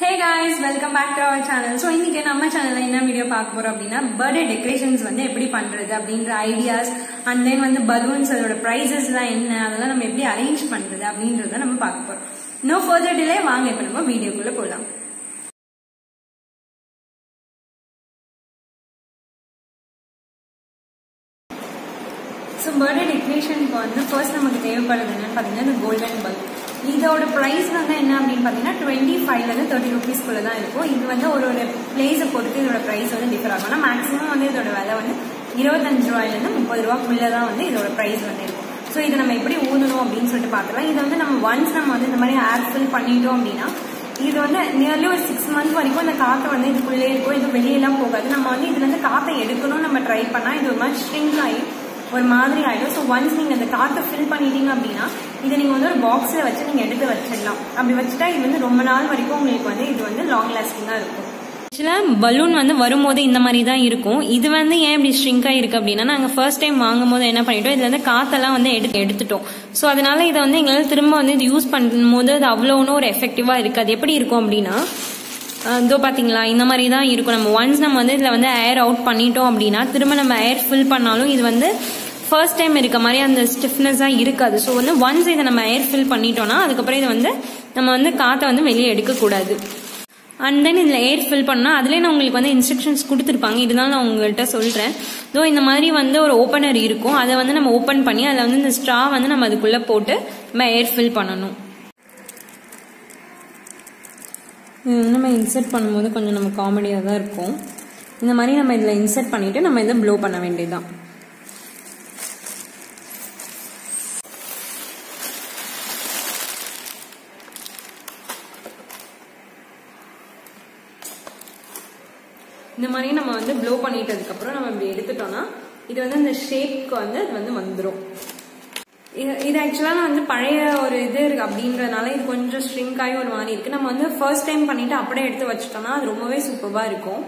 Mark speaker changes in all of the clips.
Speaker 1: hey guys welcome back to our channel so இன்னைக்கு நம்ம சேனல்ல என்ன வீடியோ பார்க்க போறோம் அப்படின்னா பர்த்டே டெக்கரேஷன்ஸ் வந்து எப்படி பண்றது அப்படின்ற ஐடியாஸ் அண்ட் தென் வந்து பலூன்ஸ் அதோட ப்ரைஸஸ் எல்லாம் என்ன அதெல்லாம் நம்ம எப்படி அரேஞ்ச் பண்றது அப்படின்றத நம்ம பார்க்க போறோம் நோ ஃபர்தர் டிலே வாங்க இப்ப நம்ம வீடியோக்குள்ள போலாம் ஸோ பர்த்டே டெக்கரேஷனுக்கு வந்து ஃபர்ஸ்ட் நமக்கு தேவைப்படுறது என்னன்னு பார்த்தீங்கன்னா இந்த கோல்டன் பலூன் இதோட ப்ரைஸ் வந்து என்ன அப்படின்னு பார்த்தீங்கன்னா டுவெண்ட்டி ஃபைவ்லேருந்து தேர்ட்டி ருபீஸ்க்குள்ள தான் இருக்கும் இது வந்து ஒரு ஒரு பிளேஸை பொறுத்து இதோட ப்ரைஸ் வந்து டிஃபர் ஆகும் ஆனால் மேக்ஸிமம் வந்து இதோட விலை வந்து இருபத்தஞ்சு ரூபாயிலேருந்து முப்பது ரூபாக்குள்ளே தான் வந்து இதோட ப்ரைஸ் வந்து இருக்கும் ஸோ இதை நம்ம எப்படி ஊதணும் அப்படின்னு சொல்லிட்டு பார்க்கலாம் இது வந்து நம்ம ஒன்ஸ் நம்ம வந்து இந்த மாதிரி ஏர் ஃபில் பண்ணிட்டோம் அப்படின்னா இது வந்து நியர்லி ஒரு சிக்ஸ் மந்த் வரைக்கும் இந்த காற்று வந்து இதுக்குள்ளே இருக்கும் இது வெளியெல்லாம் போகாது நம்ம வந்து இதுல இருந்து காற்றை எடுக்கணும் நம்ம ட்ரை பண்ணா இது ஒரு மாதிரி ஷ்ரிங்க் ஆகி ஒரு மாதிரி ஆயிடும் ஸோ ஒன்ஸ் நீங்க அந்த காற்றை ஃபில் பண்ணிட்டீங்க அப்படின்னா இதை நீங்க வந்து ஒரு பாக்ஸ்ல வச்சு நீங்க எடுத்து வச்சிடலாம் அப்படி வச்சுட்டா இது வந்து ரொம்ப நாள் வரைக்கும் உங்களுக்கு வந்து இது வந்து லாங் லாஸ்டிங்கா இருக்கும் ஆக்சுவலாக பலூன் வந்து வரும்போது இந்த மாதிரி தான் இருக்கும் இது வந்து ஏன் இப்படி ஷ்ரிங்க் ஆயிருக்கு அப்படின்னா நாங்கள் ஃபர்ஸ்ட் டைம் வாங்கும் போது என்ன பண்ணிட்டோம் இதுல இருந்து காத்தெல்லாம் வந்து எடுத்து எடுத்துட்டோம் ஸோ அதனால இதை வந்து எங்களால் திரும்ப வந்து இது யூஸ் பண்ணும்போது அது அவ்வளோ ஒன்றும் ஒரு எஃபெக்டிவாக இருக்காது எப்படி இருக்கும் அப்படின்னா இதோ பார்த்தீங்களா இந்த மாதிரி தான் இருக்கும் நம்ம ஒன்ஸ் நம்ம வந்து இதில் வந்து ஏர் அவுட் பண்ணிட்டோம் அப்படின்னா திரும்ப நம்ம ஏர் ஃபில் பண்ணாலும் இது வந்து ஃபர்ஸ்ட் டைம் இருக்க மாதிரி அந்த ஸ்டிஃப்னஸாக இருக்காது ஸோ வந்து ஒன்ஸ் இதை நம்ம ஏர் ஃபில் பண்ணிட்டோம்னா அதுக்கப்புறம் இதை வந்து நம்ம வந்து காற்றை வந்து வெளியே எடுக்கக்கூடாது அண்ட் தென் இதில் ஏர் ஃபில் பண்ணால் அதுலேயே நான் உங்களுக்கு வந்து இன்ஸ்ட்ரக்ஷன்ஸ் கொடுத்துருப்பாங்க இருந்தாலும் நான் உங்கள்கிட்ட சொல்கிறேன் ஸோ இந்த மாதிரி வந்து ஒரு ஓப்பனர் இருக்கும் அதை வந்து நம்ம ஓப்பன் பண்ணி அதில் வந்து இந்த ஸ்ட்ரா வந்து நம்ம அதுக்குள்ளே போட்டு நம்ம ஏர் ஃபில் பண்ணணும் இது வந்து நம்ம இன்சர்ட் பண்ணும்போது கொஞ்சம் நம்ம காமெடியாக தான் இருக்கும் இந்த மாதிரி நம்ம இதில் இன்சர்ட் பண்ணிவிட்டு நம்ம இதை ப்ளோ பண்ண வேண்டியதுதான் இந்த மாதிரி நம்ம வந்து ப்ளோ பண்ணிட்டதுக்கப்புறம் நம்ம இப்படி எடுத்துட்டோம்னா இது வந்து இந்த ஷேப்க்கு வந்து அது வந்து வந்துடும் இது இது ஆக்சுவலாக வந்து பழைய ஒரு இது இருக்கு அப்படின்றதுனால இது கொஞ்சம் ஸ்ட்ரிங்க் ஆகி ஒரு மாதிரி இருக்கு நம்ம வந்து ஃபர்ஸ்ட் டைம் பண்ணிட்டு அப்படியே எடுத்து வச்சிட்டோம்னா அது ரொம்பவே சூப்பராக இருக்கும்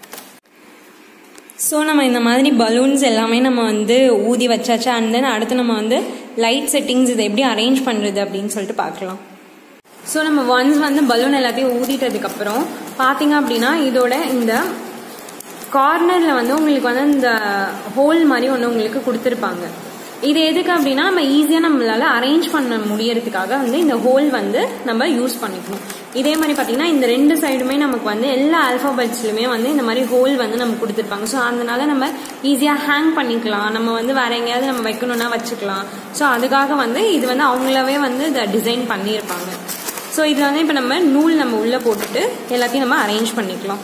Speaker 1: ஸோ நம்ம இந்த மாதிரி பலூன்ஸ் எல்லாமே நம்ம வந்து ஊதி வச்சாச்சு அண்ட் தென் அடுத்து நம்ம வந்து லைட் செட்டிங்ஸ் இதை எப்படி அரேஞ்ச் பண்ணுறது அப்படின்னு சொல்லிட்டு பார்க்கலாம் ஸோ நம்ம ஒன்ஸ் வந்து பலூன் எல்லாத்தையும் ஊதிட்டதுக்கப்புறம் பார்த்தீங்க அப்படின்னா இதோட இந்த கார்னரில் வந்து உங்களுக்கு வந்து இந்த ஹோல் மாதிரி ஒன்று உங்களுக்கு கொடுத்துருப்பாங்க இது எதுக்கு அப்படின்னா நம்ம ஈஸியாக நம்மளால அரேஞ்ச் பண்ண முடியறதுக்காக வந்து இந்த ஹோல் வந்து நம்ம யூஸ் பண்ணிக்கணும் இதே மாதிரி பார்த்தீங்கன்னா இந்த ரெண்டு சைடுமே நமக்கு வந்து எல்லா ஆல்ஃபாபெட்ஸ்லையுமே வந்து இந்த மாதிரி ஹோல் வந்து நமக்கு கொடுத்துருப்பாங்க ஸோ அதனால நம்ம ஈஸியாக ஹேங் பண்ணிக்கலாம் நம்ம வந்து வேற எங்கேயாவது நம்ம வைக்கணும்னா வச்சுக்கலாம் ஸோ அதுக்காக வந்து இது வந்து அவங்களாவே வந்து இதை டிசைன் பண்ணியிருப்பாங்க ஸோ இதில் வந்து இப்போ நம்ம நூல் நம்ம உள்ளே போட்டுட்டு எல்லாத்தையும் நம்ம அரேஞ்ச் பண்ணிக்கலாம்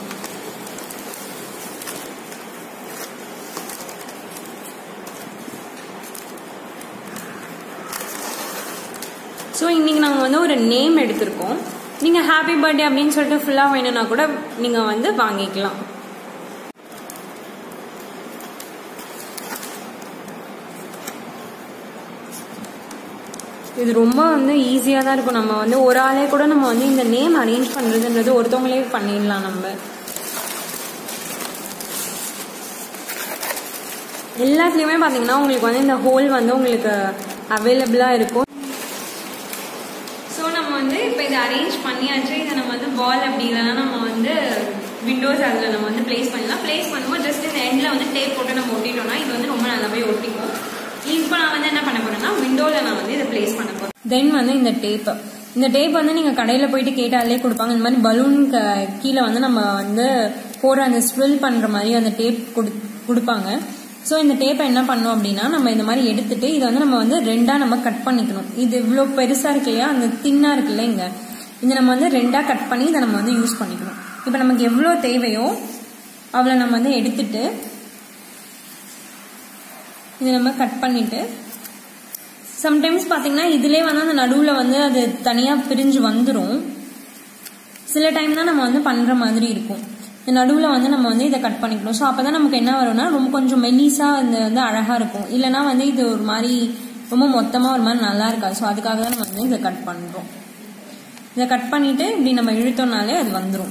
Speaker 1: ஸோ இன்னைக்கு நாங்கள் வந்து ஒரு நேம் எடுத்திருக்கோம் நீங்கள் ஹாப்பி பர்த்டே அப்படின்னு சொல்லிட்டு ஃபுல்லாக வேணும்னா கூட நீங்கள் வந்து வாங்கிக்கலாம் இது ரொம்ப வந்து ஈஸியாக தான் இருக்கும் நம்ம வந்து ஒரு ஆளே கூட நம்ம வந்து இந்த நேம் அரேஞ்ச் பண்ணுறதுன்றது ஒருத்தவங்களே பண்ணிடலாம் நம்ம எல்லாத்துலேயுமே பார்த்தீங்கன்னா உங்களுக்கு வந்து இந்த ஹோல் வந்து உங்களுக்கு அவைலபிளாக இருக்கும் ஸோ நம்ம வந்து இப்போ இதை அரேஞ்ச் பண்ணியாச்சு இதை நம்ம வந்து பால் அப்படி இல்லைன்னா நம்ம வந்து விண்டோஸ் அதில் நம்ம வந்து பிளேஸ் பண்ணலாம் பிளேஸ் பண்ணும்போது ஜஸ்ட் இந்த எண்டில் வந்து டேப் போட்டு நம்ம ஒட்டிட்டோம்னா இது வந்து ரொம்ப நல்லாவே ஒட்டிக்கும் இப்போ நான் வந்து என்ன பண்ண போறேன்னா விண்டோவில் நான் வந்து இதை பிளேஸ் பண்ண போறேன் தென் வந்து இந்த டேப் இந்த டேப் வந்து நீங்கள் கடையில் போயிட்டு கேட்டாலே கொடுப்பாங்க இந்த மாதிரி பலூனுக்கு கீழே வந்து நம்ம வந்து போடுற அந்த ஸ்வில் பண்ணுற மாதிரி அந்த டேப் கொடு கொடுப்பாங்க ஸோ இந்த டேப்பை என்ன பண்ணோம் அப்படின்னா நம்ம இந்த மாதிரி எடுத்துட்டு இதை வந்து நம்ம வந்து ரெண்டாக நம்ம கட் பண்ணிக்கணும் இது இவ்வளோ பெருசாக இருக்கு இல்லையா அந்த தின்னாக இருக்கு இல்லையா இங்கே இதை நம்ம வந்து ரெண்டாக கட் பண்ணி இதை நம்ம வந்து யூஸ் பண்ணிக்கணும் இப்போ நமக்கு எவ்வளோ தேவையோ அவ்வளோ நம்ம வந்து எடுத்துட்டு இதை நம்ம கட் பண்ணிட்டு சம்டைம்ஸ் பார்த்தீங்கன்னா இதிலே வந்து அந்த நடுவில் வந்து அது தனியாக பிரிஞ்சு வந்துடும் சில டைம் தான் நம்ம வந்து பண்ணுற மாதிரி இருக்கும் இந்த நடுவில் வந்து நம்ம வந்து இதை கட் பண்ணிக்கணும் ஸோ அப்போ தான் நமக்கு என்ன வரும்னா ரொம்ப கொஞ்சம் மெல்லிஸாக இந்த வந்து அழகாக இருக்கும் இல்லைனா வந்து இது ஒரு மாதிரி ரொம்ப மொத்தமாக ஒரு மாதிரி நல்லா இருக்காது ஸோ அதுக்காக தான் நம்ம வந்து இதை கட் பண்ணுறோம் இதை கட் பண்ணிட்டு இப்படி நம்ம இழுத்தோம்னாலே அது வந்துடும்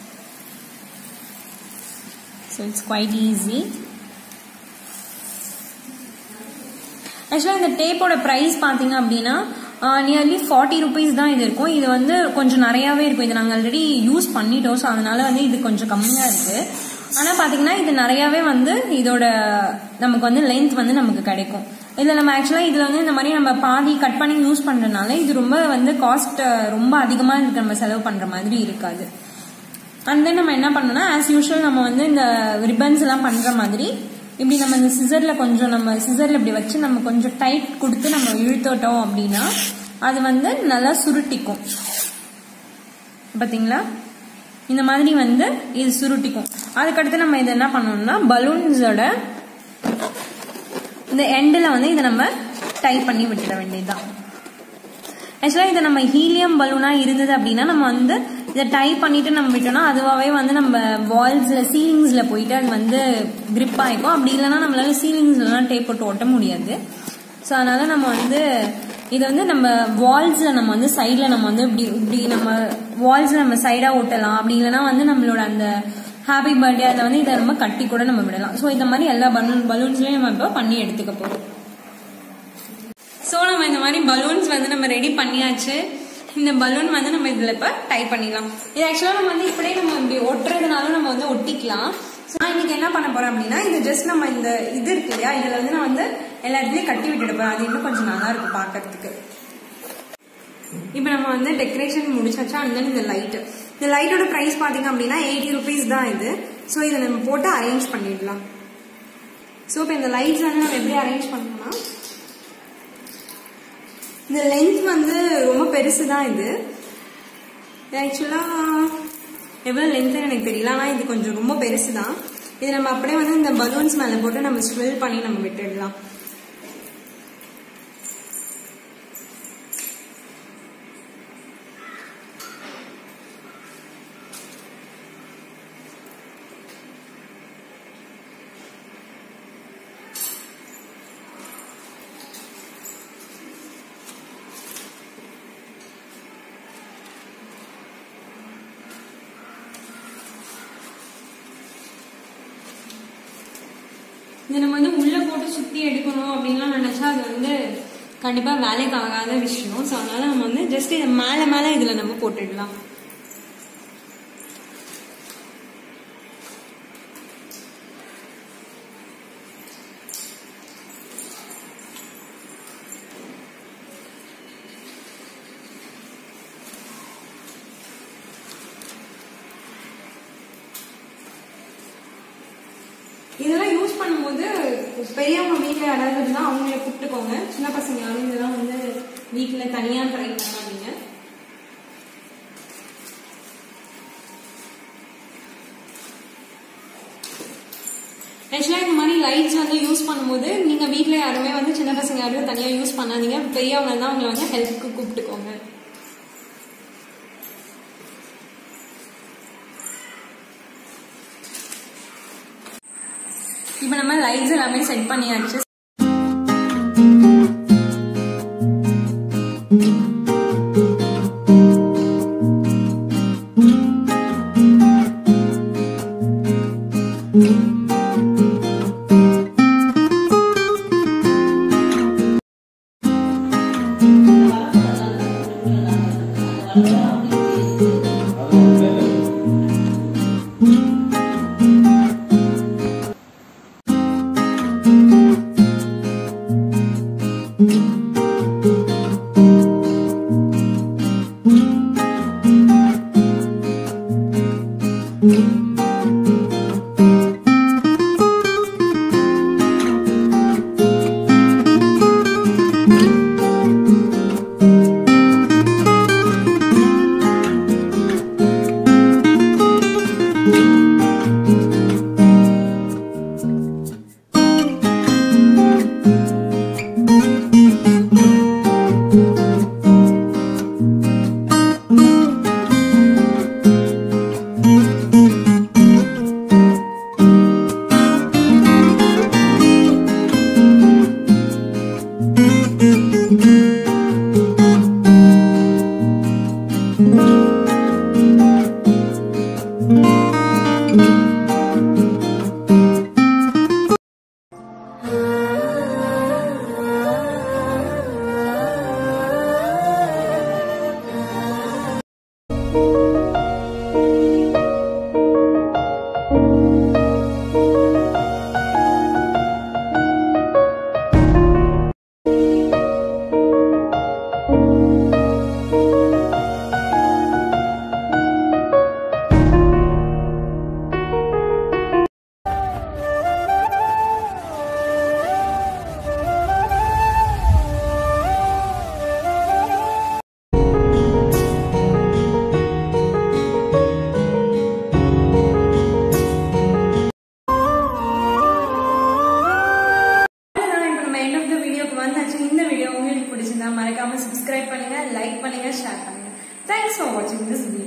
Speaker 1: ஸோ இட்ஸ் குவைட் ஈஸி ஆக்சுவலாக இந்த டேப்போட ப்ரைஸ் பார்த்தீங்க அப்படின்னா நியர்லி ஃபார்ட்டி ருபீஸ் தான் இது இருக்கும் இது வந்து கொஞ்சம் நிறையாவே இருக்கும் இது நாங்கள் ஆல்ரெடி யூஸ் பண்ணிட்டோம் ஸோ அதனால வந்து இது கொஞ்சம் கம்மியாக இருக்கு ஆனால் பார்த்தீங்கன்னா இது நிறையாவே வந்து இதோட நமக்கு வந்து லென்த் வந்து நமக்கு கிடைக்கும் இதில் நம்ம ஆக்சுவலாக இதில் வந்து இந்த மாதிரி நம்ம பாதி கட் பண்ணி யூஸ் பண்ணுறதுனால இது ரொம்ப வந்து காஸ்ட் ரொம்ப அதிகமாக இதுக்கு நம்ம செலவு பண்ணுற மாதிரி இருக்காது அண்ட் தென் நம்ம என்ன பண்ணோம்னா ஆஸ் யூஷுவல் நம்ம வந்து இந்த ரிப்பன்ஸ் எல்லாம் பண்ற மாதிரி இப்படி நம்ம இந்த சிசர்ல கொஞ்சம் நம்ம சிசர்ல இப்படி வச்சு நம்ம கொஞ்சம் டைட் கொடுத்து நம்ம இழுத்துட்டோம் அப்படின்னா அது வந்து நல்லா சுருட்டிக்கும் பாத்தீங்களா இந்த மாதிரி வந்து இது சுருட்டிக்கும் அதுக்கடுத்து நம்ம இதை என்ன பண்ணணும்னா பலூன்ஸோட இந்த எண்டில் வந்து இதை நம்ம டை பண்ணி விட்டுட வேண்டியதுதான் ஆக்சுவலாக இதை நம்ம ஹீலியம் பலூனாக இருந்தது அப்படின்னா நம்ம வந்து இதை டை பண்ணிட்டு நம்ம விட்டோம்னா அதுவாகவே வந்து நம்ம வால்ஸில் சீலிங்ஸில் போயிட்டு அது வந்து கிரிப் ஆகிக்கும் அப்படி இல்லைன்னா நம்மளால சீலிங்ஸ்லாம் டேப் போட்டு ஒட்ட முடியாது ஸோ அதனால நம்ம வந்து இதை வந்து நம்ம வால்ஸில் நம்ம வந்து சைடில் நம்ம வந்து இப்படி இப்படி நம்ம வால்ஸில் நம்ம சைடாக ஒட்டலாம் அப்படி இல்லைன்னா வந்து நம்மளோட அந்த ஹாப்பி பர்த்டே அதில் வந்து இதை நம்ம கட்டி கூட நம்ம விடலாம் ஸோ இந்த மாதிரி எல்லா பலூன் பலூன்ஸ்லையும் நம்ம இப்போ பண்ணி எடுத்துக்க போகிறோம் ஸோ நம்ம இந்த மாதிரி பலூன்ஸ் வந்து நம்ம ரெடி பண்ணியாச்சு இந்த பலூன் வந்து நம்ம இதில் இப்போ டைப் பண்ணிடலாம் இது ஆக்சுவலாக நம்ம வந்து இப்படியே நம்ம இப்படி ஒட்டுறதுனாலும் நம்ம வந்து ஒட்டிக்கலாம் ஸோ நான் இன்னைக்கு என்ன பண்ண போறேன் அப்படின்னா இது ஜஸ்ட் நம்ம இந்த இது இருக்கு இல்லையா இதில் வந்து நான் வந்து எல்லா இடத்துலையும் கட்டி விட்டுட்டு போறேன் அது இன்னும் கொஞ்சம் நல்லா இருக்கும் பார்க்கறதுக்கு இப்போ நம்ம வந்து டெக்கரேஷன் முடிச்சாச்சா அண்ட் தென் இந்த லைட்டு இந்த லைட்டோட ப்ரைஸ் பார்த்தீங்க அப்படின்னா எயிட்டி ருபீஸ் தான் இது ஸோ இதை நம்ம போட்டு அரேஞ்ச் பண்ணிடலாம் ஸோ இப்போ இந்த லைட்ஸ் வந்து நம்ம எப்படி அரேஞ்ச் பண்ணோம்னா இந்த லென்த் வந்து ரொம்ப பெருசு தான் இது ஆக்சுவலாக எவ்வளோ லென்த்து எனக்கு தெரியல ஆனால் இது கொஞ்சம் ரொம்ப பெருசு தான் இது நம்ம அப்படியே வந்து இந்த பலூன்ஸ் மேலே போட்டு நம்ம ஸ்வெல் பண்ணி நம்ம விட்டுடலாம் இது நம்ம வந்து உள்ள போட்டு சுத்தி எடுக்கணும் அப்படின்லாம் நினைச்சா அது வந்து கண்டிப்பா வேலைக்கு ஆகாத விஷயம் ஸோ அதனால நம்ம வந்து ஜஸ்ட் இதை மேல மேல இதுல நம்ம போட்டுடலாம் இதெல்லாம் யூஸ் பண்ணும்போது பெரியவங்க வீட்டில் யாராவது இருந்தால் அவங்கள கூப்பிட்டுக்கோங்க சின்ன பசங்க யாரும் இதெல்லாம் வந்து வீட்டில் தனியாக ட்ரை பண்ணாதீங்க ஆக்சுவலாக இந்த மாதிரி லைட்ஸ் வந்து யூஸ் பண்ணும்போது நீங்கள் வீட்டில் யாருமே வந்து சின்ன பசங்க யாரும் தனியாக யூஸ் பண்ணாதீங்க பெரியவங்க தான் அவங்களை வந்து ஹெல்ப்புக்கு கூப்பிட்டுக்கோங்க இப்போ நம்ம லைட்ஸ் எல்லாமே செட் பண்ணியாச்சு பிடிச்சிருந்தா மறக்காம சப்ஸ்கிரைப் பண்ணுங்க லைக் பண்ணுங்க ஷேர் பண்ணுங்க தேங்க்ஸ் ஃபார் வாட்சிங் திஸ் வீடியோ